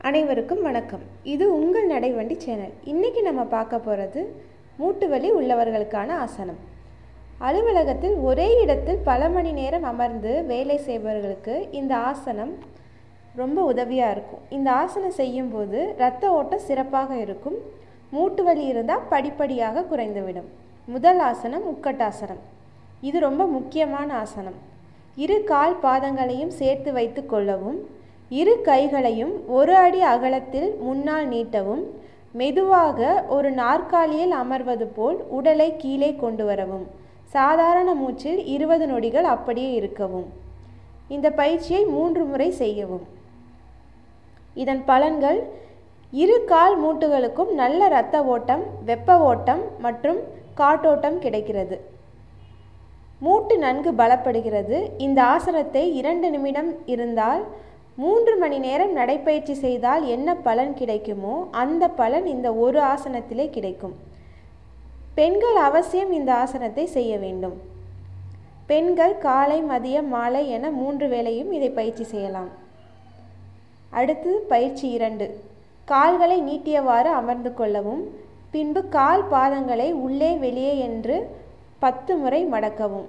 அனைவருக்கும் வணக்கம் இது உங்கள் நடைவண்டி சேனல் இன்றைக்கி நம்ம பார்க்க போகிறது மூட்டு வலி உள்ளவர்களுக்கான ஆசனம் அலுவலகத்தில் ஒரே இடத்தில் பல மணி நேரம் அமர்ந்து வேலை செய்பவர்களுக்கு இந்த ஆசனம் ரொம்ப உதவியாக இருக்கும் இந்த ஆசனம் செய்யும்போது இரத்த ஓட்டம் சிறப்பாக இருக்கும் மூட்டு வலி இருந்தால் படிப்படியாக குறைந்துவிடும் முதல் ஆசனம் முக்கட்டாசனம் இது ரொம்ப முக்கியமான ஆசனம் இரு கால் பாதங்களையும் சேர்த்து வைத்து கொள்ளவும் இரு கைகளையும் ஒரு அடி அகலத்தில் முன்னால் நீட்டவும் மெதுவாக ஒரு நாற்காலியில் அமர்வது போல் உடலை கீழே கொண்டு வரவும் சாதாரண மூச்சில் இருபது நொடிகள் அப்படியே இருக்கவும் இந்த பயிற்சியை மூன்று முறை செய்யவும் இதன் பலன்கள் இரு கால் மூட்டுகளுக்கும் நல்ல இரத்த ஓட்டம் வெப்ப ஓட்டம் மற்றும் காற்றோட்டம் கிடைக்கிறது மூட்டு நன்கு பலப்படுகிறது இந்த ஆசனத்தை இரண்டு நிமிடம் இருந்தால் மூன்று மணி நேரம் நடைப்பயிற்சி செய்தால் என்ன பலன் கிடைக்குமோ அந்த பலன் இந்த ஒரு ஆசனத்திலே கிடைக்கும் பெண்கள் அவசியம் இந்த ஆசனத்தை செய்ய வேண்டும் பெண்கள் காலை மதியம் மாலை என மூன்று வேளையும் இதை பயிற்சி செய்யலாம் அடுத்து பயிற்சி இரண்டு கால்களை நீட்டியவாறு அமர்ந்து கொள்ளவும் பின்பு கால் பாதங்களை உள்ளே வெளியே என்று பத்து முறை மடக்கவும்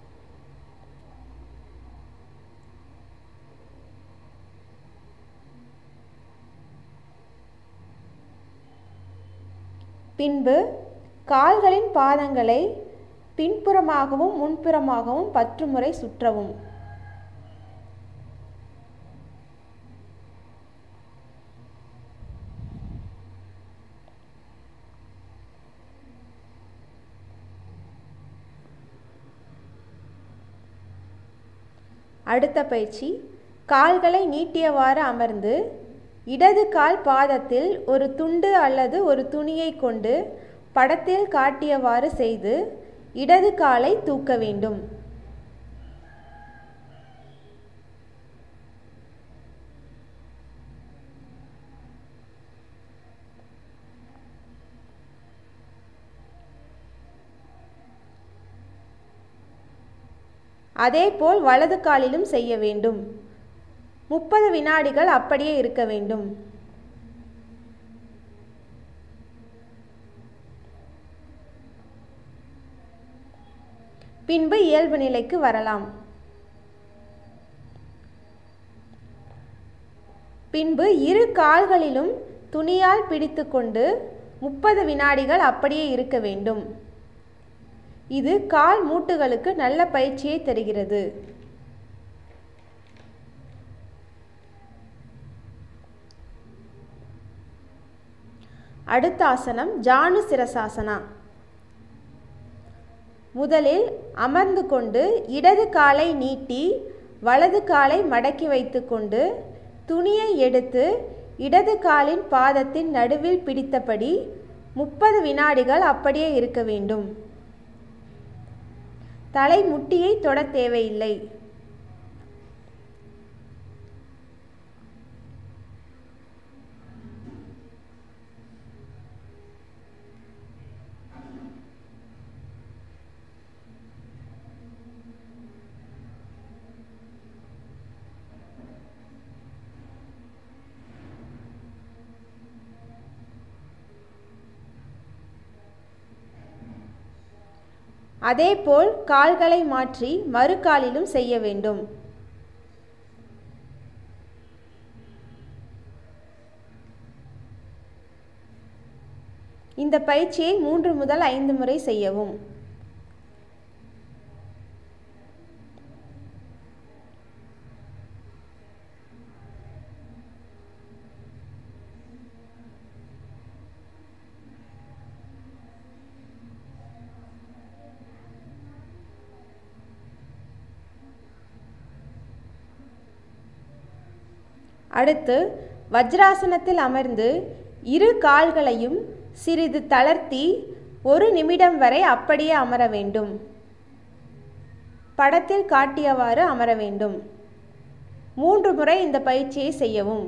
பின்பு கால்களின் பாதங்களை பின்புறமாகவும் முன்புறமாகவும் பத்து முறை சுற்றவும் அடுத்த பயிற்சி கால்களை நீட்டியவாறு அமர்ந்து இடது கால் பாதத்தில் ஒரு துண்டு அல்லது ஒரு துணியை கொண்டு படத்தில் காட்டியவாறு செய்து இடது காலை தூக்க வேண்டும் அதேபோல் வலது காலிலும் செய்ய வேண்டும் முப்பது வினாடிகள் அப்படியே இருக்க வேண்டும் பின்பு இயல்பு நிலைக்கு வரலாம் பின்பு இரு கால்களிலும் துணியால் பிடித்துக்கொண்டு முப்பது வினாடிகள் அப்படியே இருக்க வேண்டும் இது கால் மூட்டுகளுக்கு நல்ல பயிற்சியை தருகிறது அடுத்த ஆசனம் ஜானு சிரசாசனா முதலில் அமர்ந்து கொண்டு இடது காலை நீட்டி வலது காலை மடக்கி வைத்துக்கொண்டு துணியை எடுத்து இடது காலின் பாதத்தின் நடுவில் பிடித்தபடி முப்பது வினாடிகள் அப்படியே இருக்க வேண்டும் தலை முட்டியை தொட தேவையில்லை அதேபோல் கால்களை மாற்றி மறு காலிலும் செய்ய வேண்டும் இந்த பயிற்சியை மூன்று முதல் ஐந்து முறை செய்யவும் அடுத்து வஜ்ராசனத்தில் அமர்ந்து இரு கால்களையும் சிறிது தளர்த்தி ஒரு நிமிடம் வரை அப்படியே அமர வேண்டும் படத்தில் காட்டியவாறு அமர வேண்டும் மூன்று முறை இந்த பயிற்சியை செய்யவும்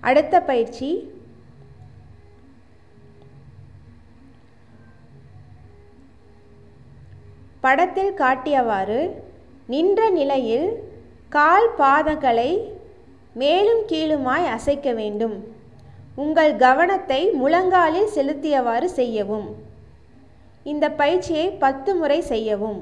அடுத்த பயிற்சி படத்தில் காட்டியவாறு நின்ற நிலையில் கால் பாதங்களை மேலும் கீழுமாய் அசைக்க வேண்டும் உங்கள் கவனத்தை முழங்காலில் செலுத்தியவாறு செய்யவும் இந்த பயிற்சியை பத்து முறை செய்யவும்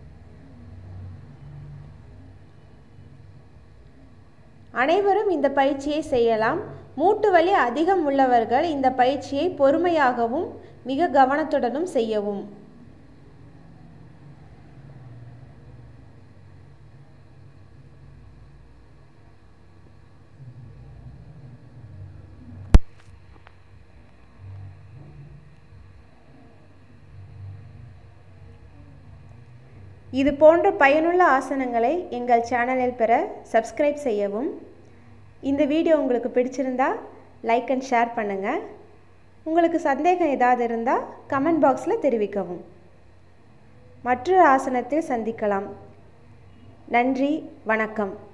அனைவரும் இந்த பயிற்சியை செய்யலாம் மூட்டு வலி அதிகம் உள்ளவர்கள் இந்த பயிற்சியை பொறுமையாகவும் மிக கவனத்துடனும் செய்யவும் இது போன்ற பயனுள்ள ஆசனங்களை எங்கள் சேனலில் பெற சப்ஸ்கிரைப் செய்யவும் இந்த வீடியோ உங்களுக்கு பிடிச்சிருந்தா லைக் அண்ட் ஷேர் பண்ணுங்கள் உங்களுக்கு சந்தேகம் ஏதாவது இருந்தால் கமெண்ட் பாக்ஸில் தெரிவிக்கவும் மற்றொரு ஆசனத்தில் சந்திக்கலாம் நன்றி வணக்கம்